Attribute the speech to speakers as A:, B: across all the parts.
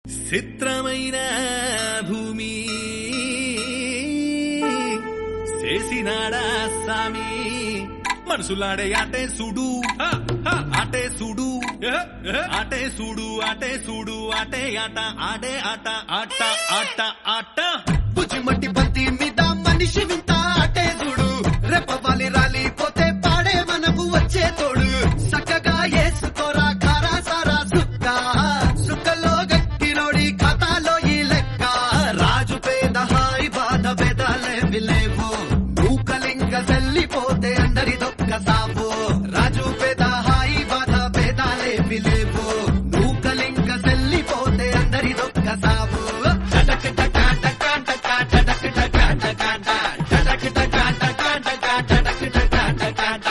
A: చిత్రమైన భూమి చేసినాడా సామి మనసులాడే ఆటే సుడు ఆటే సుడు ఆటే సుడు ఆటే సుడు ఆటే ఆట ఆడే ఆట ఆట ఆట ఆట
B: బుజ్జిమట్టి బంతి మీద మనిషి వింత అటే చూడు రెప్పవాలి రాలిపోతే పాడే మనకు వచ్చే తోడు చక్కగా వేసుకోరా కారా సారా సుక్క సుక్కలో గట్టినోడి ఖాతాలో ఈ లెక్క రాజు పేద హాయి బాధ భేదాలేవి లేవు మూకలింక చెల్లిపోతే అందరి దొక్క సావు రాజు పేద హాయి బాధ భేదాలేవి లేవు మూకలింక చెల్లిపోతే అందరి దొక్క సావు టడక్ టక టక టక టడక్ టక టక టక టడక్ టక టక టక టడక్ టక టక టక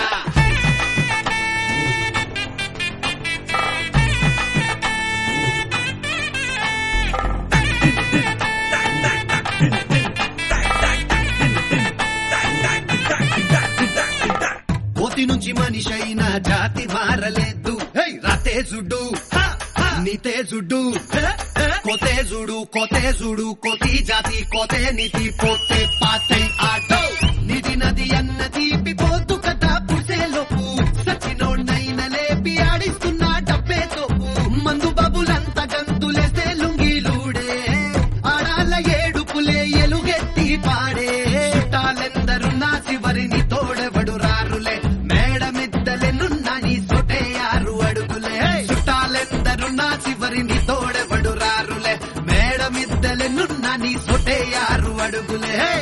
B: కోతి నుంచి మనిషి అయిన జాతి మారలేదు హే, రతేజుడు నితేజుడు కొతేజుడు కొతేజుడు కోతి జాతి కోతే నిధి పోతే పాతై ఆటో నిధి నది అన్న తీపి పోతు కదా పుసేలోపు సచినోడ్నైన లేపి ఆడిస్తున్న డబ్బే తోపు మందు బాబులంతా గంతులేస్తే లుంగిలూడే ఆడాల ఏడుపులే ఎలుగెత్తి పాడే చుట్టాలెందరు నా చివరిని తోడెవడు రారులే మేడమిద్దలెనున్న నీ సొటే ఆరు అడుగులే చుట్టాలెందరు నా చివరిని తోడెవడు రారులే మేడమిద్దలెనున్న నీ సొటే ఆరు అడుగులే